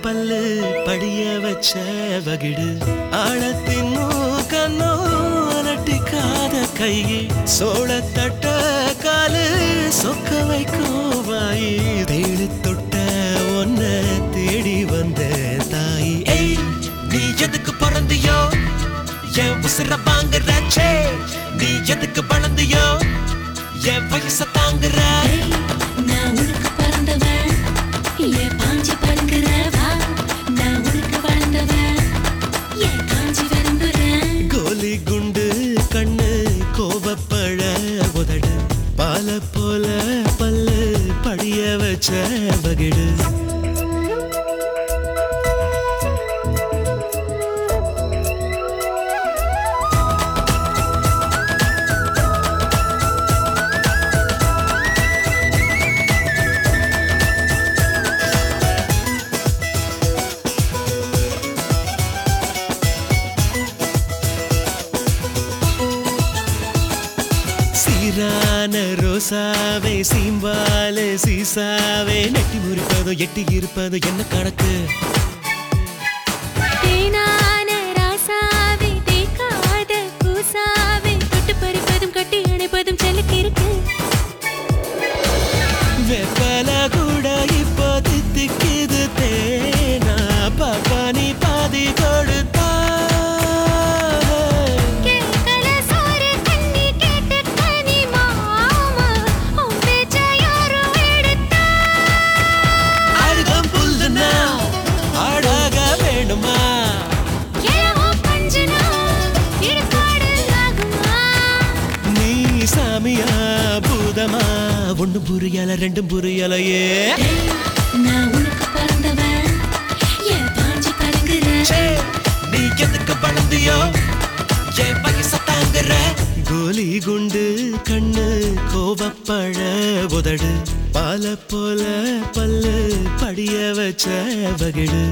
பல்லு படிய வச்ச வகிடு ஆழத்தின் கண்ணோ அலட்டிக்காத கையே சோளத்தட்ட காலு சொக்க வைக்கும் வாயி தேடி தொட்ட ஒன்ன தேடி வந்த தாய் ஏய் நீ எதுக்கு பிறந்தியோ என் உசுர வாங்குறாச்சே நீ எதுக்கு வளர்ந்தியோ என் வயச தாங்குற ஏய், நான் உனக்கு பிறந்தவன் ஏன் பாஞ்சி படுங்குறவா நான் உனக்கு வளர்ந்தவன் ஏன் காஞ்சி விரும்புறேன் கோலி குண்டு கண்ணு கோபப்பழ உதடு பால போல பல்லு படிய வச்ச வகிடு சீரான ரோசாவே சீம்பால சீசாவே நெட்டி முறிப்பதோ எட்டி இருப்பதோ என்ன கணக்கு தேனான ராசாவே தேக்காத பூசாவே தொட்டு பறிப்பதும் கட்டி அணைப்பதும் செலுக்கு இருக்கு வெப்பல கூட இப்போ தித்திக்குது தேனா பாப்பா நீ பாதி கொடுத்தா கேட்கல சோறு தண்ணி கேட்டு கனி மாமா உன் பேச்ச யாரும் எடுத்தா அழுதம் புல்லுனா ஆடாக வேணுமா ஏவோ பஞ்சனா இடுகாடு ஆகுமா நீ சாமியா பூதமா ஒண்ணும் புரியல ரெண்டும் புரியலையே டேய், நான் உனக்கு பிறந்தவன் ஏன் பாஞ்சி படுங்குற ச்சே, நீ எதுக்கு வளர்ந்தியோ என் வயச தாங்குற கோலி குண்டு கண்ணு கோபப்பழ உதடு பால போல பல்லு படிய வச்ச வகிடு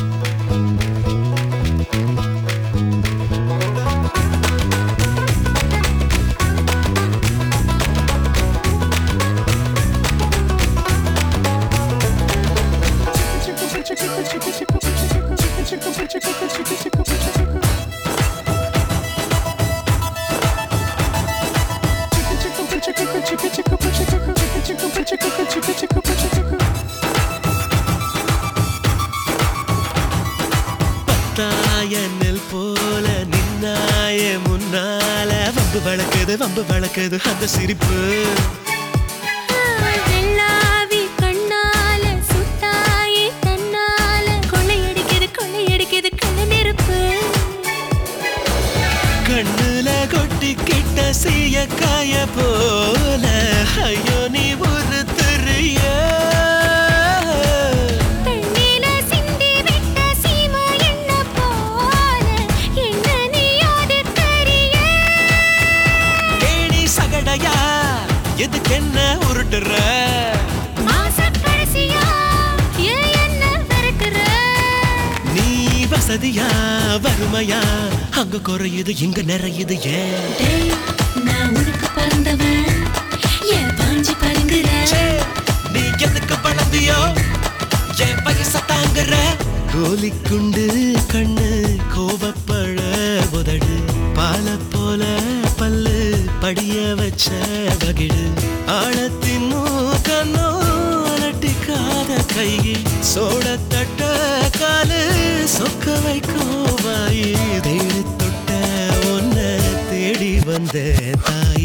தாய நெல் போல நின்னாய முன்னால வம்பு வளக்குது வம்பு வளக்குது அந்த சிரிப்பு வெள்ளாவி கண்ணால சுட்டாயே தன்னால கொள்ளையடிக்குது கொள்ளையடிக்குது கள்ள நெருப்பு கண்ணுல கொட்டிக்கிட்ட சீய காய போல ஐயோ நீ ஒரு தெரிய தண்ணீல சிந்தி விட்ட சீமை என்ன போல என்ன நீயோடு தெரிய ஏணி சகடையா எதுக்கென்ன உருட்டுற மாசக் கடைசியா ஏன் என்ன வெறுக்கிற நீ வசதியா வறுமையா அங்க குறையுது இங்க நிறையுது ஏன் டேய், நான் உனக்கு பிறந்தவன் ஏன் பாஞ்சி படுங்குற ச்சே, நீ எதுக்கு வளர்ந்தியோ என் வயச தாங்குற கோலி குண்டு கண்ணு கோபப்பழ உதடு பால போல பல்லு படிய வச்ச வகிடு ஆழத்தின் கண்ணோ அலட்டிக்காத கையை சோளத்தட்ட காலு சொக்க வைக்கும் வாயி தேடி தொட்ட ஒன்ன தேடி வந்த தாய்